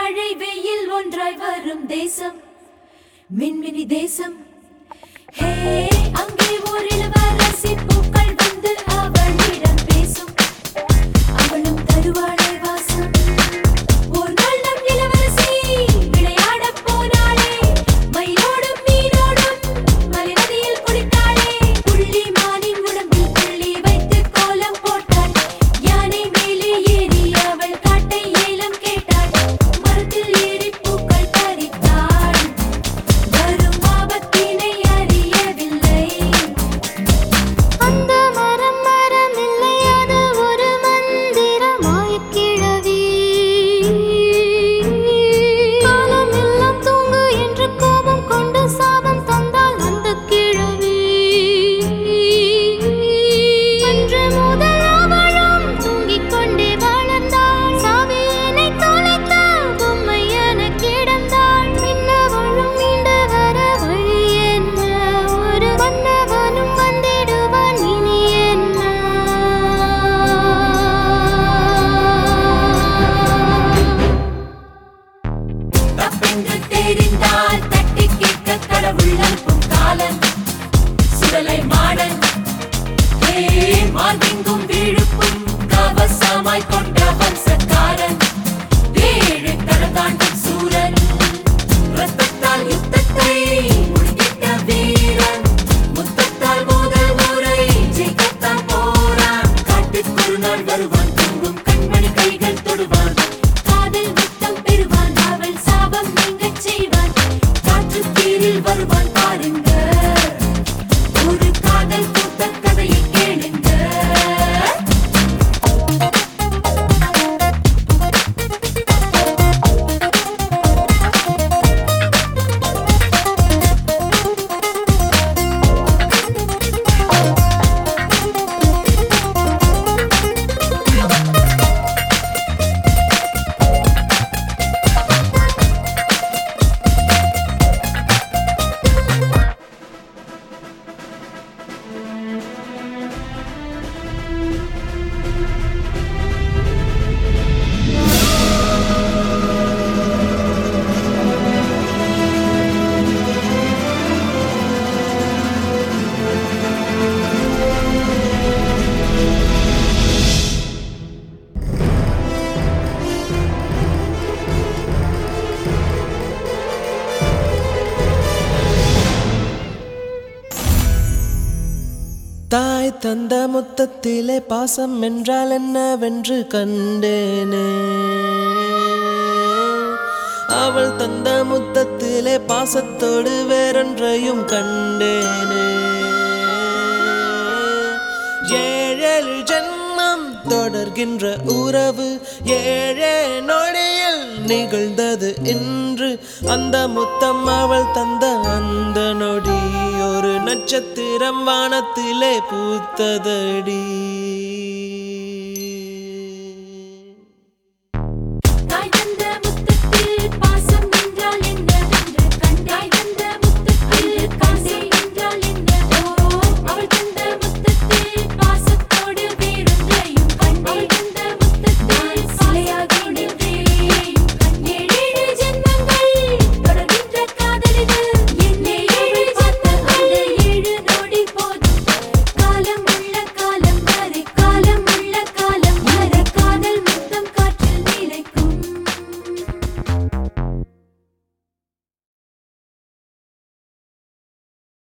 மழை வெயில் ஒன்றாய் வரும் தேசம் மின்மினி தேசம் ஹே அங்கே ஓர் இளவரசி பூக்கள் வந்து அவளிடம் பேசும் அவளும் தருவாளே வாசம் ஒரு நாள் நம் இளவரசி விளையாடப் போனாளே மயிலோடும் மீனோடும் மலைநதியில் குளித்தாளே புள்ளி மானின் உடம்பில் புள்ளி வைத்து கோலம் போட்டாள் யானை மேலே ஏறி அவள் காட்டை ஏலம் கேட்டாள் மரத்தில் ஏறி பூக்கள் பறித்தாள் வரும் ஆபத்தினை அறியவில்லை அந்த மரம் மரம் இல்லை அது ஒரு மந்திரமாயக் கிழவி காலம் எல்லாம் தூங்கு என்று கோபம் கொண்டு சாபம் தந்தாள் அந்த கிழவி அன்று முதல் அவளும் தூங்கிக் கொண்டே வளர்ந்தாள் சாவியினை தொலைத்த பொம்மை என கிடந்தாள் பின்னவளும் மீண்டு வர வழி என்ன ஒரு மன்னவனும் வந்திடுவான் இனி என்ன தப்பென்று தெரிந்தால் தட்டி கேட்க கடவுள் அனுப்பும் காலன் சுடலை மாடன் ஏ மார்பெங்கும் விழுப்பும் கவசமாய் கொண்ட வம்சக்காரன் ஏழு கடந்தாண்டும் சூரன் ரத்தத்தால் யுத்தத்தை முடித்திட்ட வீரன் முத்தத்தால் முதல் முறை ஜெயிக்கத்தான் போறான் காட்டுக்கு ஒரு நாள் வருவான் தூங்கும் கண்மணி கைகள் தொடுவான் காதல் முத்தம் பெறுவான் அவள் சாபம் நீங்கச் செய்வான் காற்று தீரில் வருவான் பாருங்க ஒரு காதல் கூத்த கதையை கேளுங்க தாய் தந்த முத்தத்திலே பாசம் என்றால் என்னவென்று கண்டேனே அவள் தந்த முத்தத்திலே பாசத்தோடு வேறொன்றையும் கண்டேனே ஏழேழு ஜென்மம் தொடர்கின்ற உறவு ஏழே நொடியில் நிகழ்ந்தது இன்று அந்த முத்தம் அவள் தந்த அந்த நொடி ஒரு நட்சத்திரம் வானத்திலே பூத்ததடி